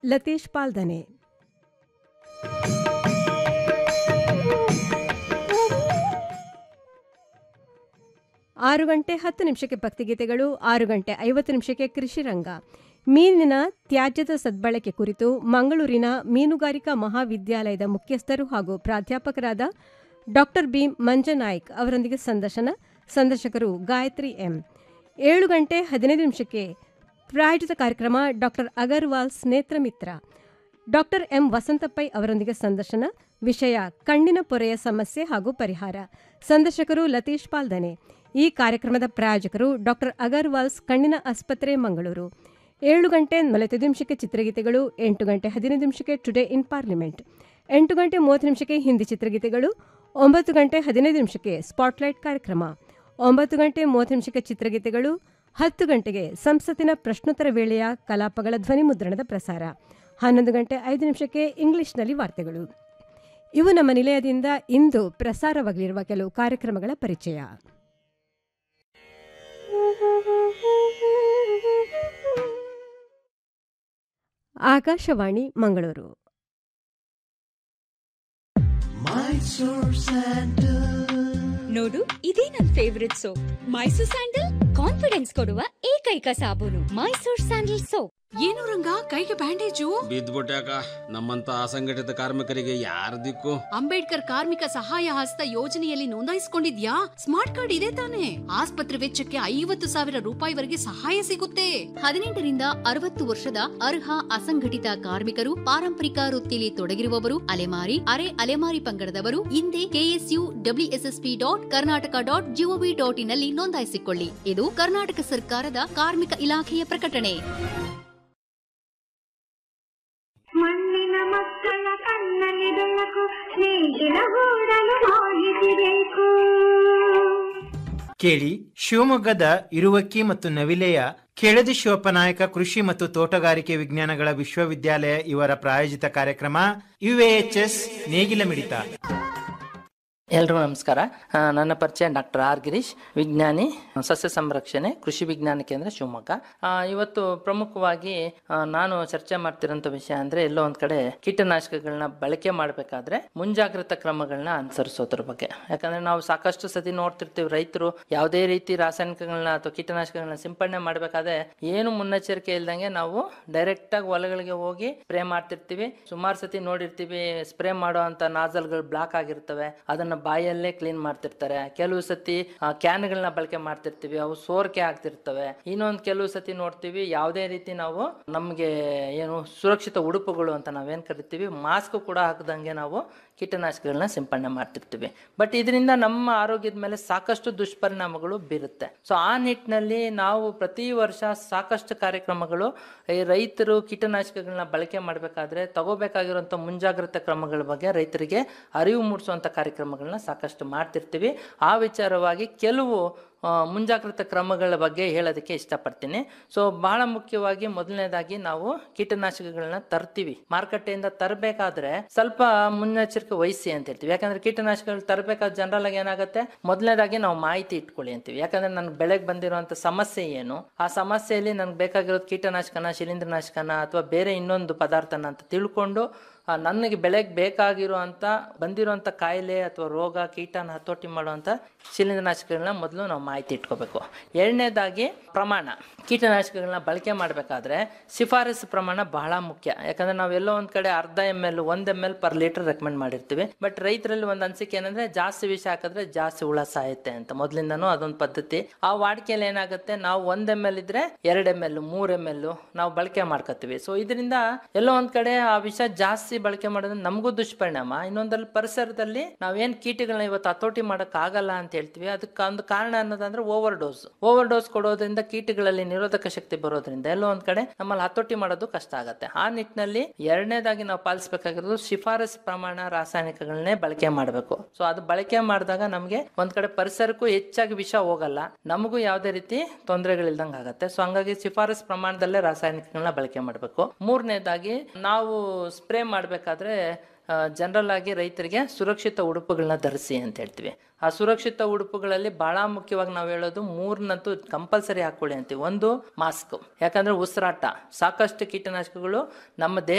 ಲತೀಶ್ ಪಾಲ್ದನೆ ಆರು ಗಂಟೆ ಹತ್ತು ನಿಮಿಷಕ್ಕೆ ಭಕ್ತಿಗೀತೆಗಳು ಆರು ಗಂಟೆ ಐವತ್ತು ನಿಮಿಷಕ್ಕೆ ಕೃಷಿ ರಂಗ ಮೀನಿನ ತ್ಯಾಜ್ಯದ ಸದ್ಬಳಕೆ ಕುರಿತು ಮಂಗಳೂರಿನ ಮೀನುಗಾರಿಕಾ ಮಹಾವಿದ್ಯಾಲಯದ ಮುಖ್ಯಸ್ಥರು ಹಾಗೂ ಪ್ರಾಧ್ಯಾಪಕರಾದ ಡಾಕ್ಟರ್ ಬಿ ಮಂಜನಾಯ್ಕ್ ಅವರೊಂದಿಗೆ ಸಂದರ್ಶನ ಸಂದರ್ಶಕರು ಗಾಯತ್ರಿ ಎಂ ಏಳು ಗಂಟೆ ಹದಿನೈದು ನಿಮಿಷಕ್ಕೆ ಪ್ರಾಯೋಜಿತ ಕಾರ್ಯಕ್ರಮ doctor Agarwals Netramitra doctor M Vasanth Pai ಅವರೊಂದಿಗೆ ಸಂದರ್ಶನ ವಿಷಯ ಕಣ್ಣಿನ ಪೊರೆಯ ಸಮಸ್ಯೆ ಹಾಗೂ ಪರಿಹಾರ ಸಂದರ್ಶಕರು ಲತೀಶ್ ಪಾಲ್ದನೆ ಈ ಕಾರ್ಯಕ್ರಮದ ಪ್ರಾಯೋಜಕರು ಡಾಕ್ಟರ್ ಅಗರ್ವಾಲ್ಸ್ ಕಣ್ಣಿನ ಆಸ್ಪತ್ರೆ ಮಂಗಳೂರು ಏಳು ಗಂಟೆ ನಲವತ್ತೈದು ನಿಮಿಷಕ್ಕೆ ಚಿತ್ರಗೀತೆಗಳು ಎಂಟು ಗಂಟೆ ಹದಿನೈದು ನಿಮಿಷಕ್ಕೆ ಟುಡೇ ಇನ್ ಪಾರ್ಲಿಮೆಂಟ್ ಎಂಟು ಗಂಟೆ ಮೂವತ್ತು ನಿಮಿಷಕ್ಕೆ ಹಿಂದಿ ಚಿತ್ರಗೀತೆಗಳು ಒಂಬತ್ತು ಗಂಟೆ ಹದಿನೈದು ನಿಮಿಷಕ್ಕೆ ಸ್ಪಾಟ್ಲೈಟ್ ಕಾರ್ಯಕ್ರಮ ಒಂಬತ್ತು ಗಂಟೆ ಮೂವತ್ತು ನಿಮಿಷಕ್ಕೆ ಚಿತ್ರಗೀತೆಗಳು ಹತ್ತು ಗಂಟೆಗೆ ಸಂಸತ್ತಿನ ಪ್ರಶ್ನೋತ್ತರ ವೇಳೆಯ ಕಲಾಪಗಳ ಧ್ವನಿ ಮುದ್ರಣದ ಪ್ರಸಾರ ಹನ್ನೊಂದು ಗಂಟೆ ಐದು ನಿಮಿಷಕ್ಕೆ ಇಂಗ್ಲಿಷ್ನಲ್ಲಿ ವಾರ್ತೆಗಳು ಇವು ನಮ್ಮ ನಿಲಯದಿಂದ ಇಂದು ಪ್ರಸಾರವಾಗಲಿರುವ ಕೆಲವು ಕಾರ್ಯಕ್ರಮಗಳ ಪರಿಚಯ ಆಕಾಶವಾಣಿ ಮಂಗಳೂರು ನೋಡು ಇದೇ ನನ್ favourite soap Mysore sandal confidence ಕೊಡುವ ಏಕೈಕ ಸಾಬೂನು ಮೈಸೂರ್ ಸ್ಯಾಂಡಲ್ ಸೋಪ್ ಏನು ರಂಗ ಕೈಗೆ ಬ್ಯಾಂಡೇಜು ಬಿದ್ದ್ಬಿಟ್ಯಾಕ ನಮ್ಮಂತ ಅಸಂಘಟಿತ ಕಾರ್ಮಿಕರಿಗೆ ಯಾರ ದಿಕ್ಕು ಅಂಬೇಡ್ಕರ್ ಕಾರ್ಮಿಕ ಸಹಾಯ ಹಸ್ತ ಯೋಜನೆಯಲ್ಲಿ ನೋಂದಾಯಿಸಿಕೊಂಡಿದ್ಯಾ ಸ್ಮಾರ್ಟ್ ಕಾರ್ಡ್ ಇದೆ ತಾನೆ ಆಸ್ಪತ್ರೆ ವೆಚ್ಚಕ್ಕೆ ಐವತ್ತು ಸಾವಿರ ರೂಪಾಯಿವರೆಗೆ ಸಹಾಯ ಸಿಗುತ್ತೆ ಹದಿನೆಂಟರಿಂದ ಅರವತ್ತು ವರ್ಷದ ಅರ್ಹ ಅಸಂಘಟಿತ ಕಾರ್ಮಿಕರು ಪಾರಂಪರಿಕ ವೃತ್ತಿಲಿ ತೊಡಗಿರುವವರು ಅಲೆಮಾರಿ ಅರೆ ಅಲೆಮಾರಿ ಪಂಗಡದವರು ಹಿಂದೆ KSU WSSP dot Karnataka dot GOV dot in ನಲ್ಲಿ ನೋಂದಾಯಿಸಿಕೊಳ್ಳಿ ಇದು ಕರ್ನಾಟಕ ಸರ್ಕಾರದ ಕಾರ್ಮಿಕ ಇಲಾಖೆಯ ಪ್ರಕಟಣೆ ಮಣ್ಣಿನ ಮಕ್ಕಳ ಕಣ್ಣಲ್ಲಿ ಬೆಳಕು ಸ್ನೇಹಿತರ ಗೂಡಲು ಮಾಹಿತಿ ಬೇಕು ಕೇಳಿ ಶಿವಮೊಗ್ಗದ ಇರುವಕ್ಕಿ ಮತ್ತು ನವಿಲೆಯ ಕೆಳದಿ ಶಿವಪ್ಪನಾಯಕ ಕೃಷಿ ಮತ್ತು ತೋಟಗಾರಿಕೆ ವಿಜ್ಞಾನಗಳ ವಿಶ್ವವಿದ್ಯಾಲಯ ಇವರ ಪ್ರಾಯೋಜಿತ ಕಾರ್ಯಕ್ರಮ ಯುಎಎಚ್ಎಸ್ ನೇಗಿಲ ಮಿಡಿತ ಎಲ್ರಿಗೂ ನಮಸ್ಕಾರ ಆ, ನನ್ನ ಪರಿಚಯ ಡಾಕ್ಟರ್ ಆರ್ ಗಿರೀಶ್ ವಿಜ್ಞಾನಿ ಸಸ್ಯ ಸಂರಕ್ಷಣೆ ಕೃಷಿ ವಿಜ್ಞಾನ ಕೇಂದ್ರ ಶಿವಮೊಗ್ಗ ಆ, ಇವತ್ತು ಪ್ರಮುಖವಾಗಿ ಆ, ನಾನು ಚರ್ಚೆ ಮಾಡ್ತಿರೋಂಥ ವಿಷಯ ಅಂದ್ರೆ ಎಲ್ಲೋ ಒಂದ್ ಕಡೆ ಕೀಟನಾಶಕಗಳನ್ನ ಬಳಕೆ ಮಾಡಬೇಕಾದ್ರೆ ಮುಂಜಾಗ್ರತಾ ಕ್ರಮಗಳನ್ನ ಅನುಸರಿಸೋದ್ರ ಬಗ್ಗೆ ಯಾಕಂದ್ರೆ ನಾವು ಸಾಕಷ್ಟು ಸತಿ ನೋಡ್ತಿರ್ತೀವಿ ರೈತರು ಯಾವುದೇ ರೀತಿ ರಾಸಾಯನಿಕಗಳನ್ನ ಅಥವಾ ಕೀಟನಾಶಕಗಳನ್ನ ಸಿಂಪಡಣೆ ಮಾಡಬೇಕಾದ್ರೆ ಏನು ಮುನ್ನೆಚ್ಚರಿಕೆ ಇಲ್ದಂಗೆ ನಾವು ಡೈರೆಕ್ಟ್ ಆಗಿ ಹೊಲಗಳಿಗೆ ಹೋಗಿ ಸ್ಪ್ರೇ ಮಾಡ್ತಿರ್ತೀವಿ ಸುಮಾರು ಸತಿ ನೋಡಿರ್ತೀವಿ ಸ್ಪ್ರೇ ಮಾಡೋ ಅಂತ ನಾಜಲ್ಗಳು ಬ್ಲಾಕ್ ಆಗಿರ್ತವೆ ಅದನ್ನ ಬಾಯಲ್ಲೇ ಕ್ಲೀನ್ ಮಾಡ್ತಿರ್ತಾರೆ ಕೆಲವು ಸತಿ ಕ್ಯಾನ್ಗಳನ್ನ ಬಳಕೆ ಮಾಡ್ತಿರ್ತೀವಿ ಅವು ಸೋರಿಕೆ ಆಗ್ತಿರ್ತವೆ ಇನ್ನೊಂದು ಕೆಲವು ಸತಿ ನೋಡ್ತೀವಿ ಯಾವುದೇ ರೀತಿ ನಾವು ನಮಗೆ ಏನು ಸುರಕ್ಷಿತ ಉಡುಪುಗಳು ಅಂತ ನಾವೇನ್ ಕರಿತೀವಿ ಮಾಸ್ಕ್ ಕೂಡ ಹಾಕದಂಗೆ ನಾವು ಕೀಟನಾಶಕಗಳನ್ನ ಸಿಂಪಡಣೆ ಮಾಡ್ತಿರ್ತೀವಿ ಬಟ್ ಇದರಿಂದ ನಮ್ಮ ಆರೋಗ್ಯದ ಮೇಲೆ ಸಾಕಷ್ಟು ದುಷ್ಪರಿಣಾಮಗಳು ಬೀರುತ್ತೆ ಸೊ ಆ ನಿಟ್ಟಿನಲ್ಲಿ ನಾವು ಪ್ರತಿ ವರ್ಷ ಸಾಕಷ್ಟು ಕಾರ್ಯಕ್ರಮಗಳು ಈ ರೈತರು ಕೀಟನಾಶಕಗಳನ್ನ ಬಳಕೆ ಮಾಡಬೇಕಾದ್ರೆ ತಗೋಬೇಕಾಗಿರುವಂಥ ಮುಂಜಾಗ್ರತಾ ಕ್ರಮಗಳ ಬಗ್ಗೆ ರೈತರಿಗೆ ಅರಿವು ಮೂಡಿಸುವಂಥ ಕಾರ್ಯಕ್ರಮಗಳನ್ನ ಸಾಕಷ್ಟು ಮಾಡ್ತಿರ್ತೀವಿ ಆ ವಿಚಾರವಾಗಿ ಕೆಲವು ಆ, ಮುಂಜಾಗ್ರತಾ ಕ್ರಮಗಳ ಬಗ್ಗೆ ಹೇಳೋದಕ್ಕೆ ಇಷ್ಟಪಡ್ತೀನಿ ಸೊ ಬಹಳ ಮುಖ್ಯವಾಗಿ ಮೊದಲನೇದಾಗಿ ನಾವು ಕೀಟನಾಶಕಗಳನ್ನ ತರ್ತೀವಿ ಮಾರುಕಟ್ಟೆಯಿಂದ ತರಬೇಕಾದ್ರೆ ಸ್ವಲ್ಪ ಮುನ್ನೆಚ್ಚರಿಕೆ ವಹಿಸಿ ಅಂತ ಹೇಳ್ತೀವಿ ಯಾಕಂದ್ರೆ ಕೀಟನಾಶಕಗಳು ತರಬೇಕಾದ್ರೆ ಜನರಲ್ ಆಗಿ ಏನಾಗುತ್ತೆ ಮೊದಲನೇದಾಗಿ ನಾವು ಮಾಹಿತಿ ಇಟ್ಕೊಳ್ಳಿ ಅಂತೀವಿ ಯಾಕಂದ್ರೆ ನನ್ಗೆ ಬೆಳೆಗೆ ಬಂದಿರುವಂತ ಸಮಸ್ಯೆ ಏನು ಆ ಸಮಸ್ಯೆಯಲ್ಲಿ ನನ್ಗೆ ಬೇಕಾಗಿರೋದು ಕೀಟನಾಶಕನ ಶಿಲೀಂಧ್ರನಾಶಕನ ಅಥವಾ ಬೇರೆ ಇನ್ನೊಂದು ಪದಾರ್ಥನ ಅಂತ ತಿಳ್ಕೊಂಡು ಆ, ನನಗೆ ಬೆಳೆಗೆ ಬೇಕಾಗಿರುವಂತ ಬಂದಿರುವಂತ ಕಾಯಿಲೆ ಅಥವಾ ರೋಗ ಕೀಟನ ಹತೋಟಿ ಮಾಡುವಂತ ಶಿಲೀಂಧ್ರನಾಶಕಗಳನ್ನ ಮೊದಲು ನಾವು ಮಾಹಿತಿ ಇಟ್ಕೋಬೇಕು ಎರಡನೇದಾಗಿ ಪ್ರಮಾಣ ಕೀಟನಾಶಕಗಳನ್ನ ಬಳಕೆ ಮಾಡಬೇಕಾದ್ರೆ ಶಿಫಾರಸು ಪ್ರಮಾಣ ಬಹಳ ಮುಖ್ಯ ಯಾಕಂದ್ರೆ ನಾವು ಎಲ್ಲೋ ಒಂದ್ ಕಡೆ ಅರ್ಧ ಎಮ್ ಎಲ್ ಒಂದ್ M L per litre recommend ಮಾಡಿರ್ತೀವಿ ಬಟ್ ರೈತರಲ್ಲಿ ಒಂದು ಅನಿಸಿಕೆ ಏನಂದ್ರೆ ಜಾಸ್ತಿ ವಿಷ ಹಾಕಿದ್ರೆ ಜಾಸ್ತಿ ಹುಳ ಸಾಯುತ್ತೆ ಅಂತ ಮೊದಲಿಂದನೂ ಅದೊಂದು ಪದ್ಧತಿ ಆ ವಾಡಿಕೆಯಲ್ಲಿ ಏನಾಗುತ್ತೆ ನಾವು ಒಂದ್ ಎಮ್ ಎಲ್ ಇದ್ರೆ ಎರಡ್ ಎಮ್ ಎಲ್ ಮೂರ್ ಎಮ್ ಎಲ್ ನಾವು ಬಳಕೆ ಮಾಡ್ಕೋತೀವಿ ಸೊ ಇದರಿಂದ ಎಲ್ಲೋ ಒಂದ್ ಕಡೆ ಆ ವಿಷ ಜಾಸ್ತಿ ಬಳಕೆ ಮಾಡೋದ್ರಿಂದ ನಮಗೂ ದುಷ್ಪರಿಣಾಮ ಇನ್ನೊಂದಲ್ಲಿ ಪರಿಸರದಲ್ಲಿ ನಾವೇನ್ ಕೀಟಗಳನ್ನ ಇವತ್ತು ಹತೋಟಿ ಮಾಡಕ್ ಆಗಲ್ಲ ಅಂತ ಹೇಳ್ತೀವಿ ಅದಕ್ಕೆ ಒಂದು ಕಾರಣ ಅನ್ನೋದಂದ್ರೆ ಓವರ್ ಡೋಸ್ ಓವರ್ ಡೋಸ್ ಕೊಡೋದ್ರಿಂದ ಕೀಟಗಳಲ್ಲಿ ನಿರೋಧಕ ಶಕ್ತಿ ಬರೋದ್ರಿಂದ ಎಲ್ಲೋ ಒಂದ್ ಕಡೆ ನಮ್ಮಲ್ಲಿ ಹತೋಟಿ ಮಾಡೋದು ಕಷ್ಟ ಆಗತ್ತೆ ಆ ನಿಟ್ಟಿನಲ್ಲಿ ಎರಡನೇದಾಗಿ ನಾವು ಪಾಲಿಸಬೇಕಾಗಿರೋದು ಶಿಫಾರಸ್ ಪ್ರಮಾಣ ರಾಸಾಯನಿಕಗಳನ್ನೇ ಬಳಕೆ ಮಾಡಬೇಕು ಸೊ ಅದು ಬಳಕೆ ಮಾಡಿದಾಗ ನಮಗೆ ಒಂದ್ ಕಡೆ ಪರಿಸರಕ್ಕೂ ಹೆಚ್ಚಾಗಿ ವಿಷ ಹೋಗಲ್ಲ ನಮಗೂ ಯಾವುದೇ ರೀತಿ ತೊಂದರೆಗಳಿಲ್ದಂಗೆ ಆಗತ್ತೆ ಸೊ ಹಂಗಾಗಿ ಶಿಫಾರಸ್ ಪ್ರಮಾಣದಲ್ಲೇ ರಾಸಾಯನಿಕಗಳನ್ನ ಬಳಕೆ ಮಾಡಬೇಕು ಮೂರನೇದಾಗಿ ನಾವು ಸ್ಪ್ರೇ ಮಾಡಬೇಕಾದ್ರೆ ಜನರಲ್ ಆಗಿ ರೈತರಿಗೆ ಸುರಕ್ಷಿತ ಉಡುಪುಗಳನ್ನ ಧರಿಸಿ ಅಂತ ಹೇಳ್ತೀವಿ ಆ ಸುರಕ್ಷಿತ ಉಡುಪುಗಳಲ್ಲಿ ಬಹಳ ಮುಖ್ಯವಾಗಿ ನಾವು ಹೇಳೋದು ಮೂರನ್ನಂತೂ ಕಂಪಲ್ಸರಿ ಹಾಕೊಳ್ಳಿ ಅಂತೀವಿ ಒಂದು ಮಾಸ್ಕ್ ಯಾಕಂದ್ರೆ ಉಸಿರಾಟ ಸಾಕಷ್ಟು ಕೀಟನಾಶಕಗಳು ನಮ್ಮ ದೇಹ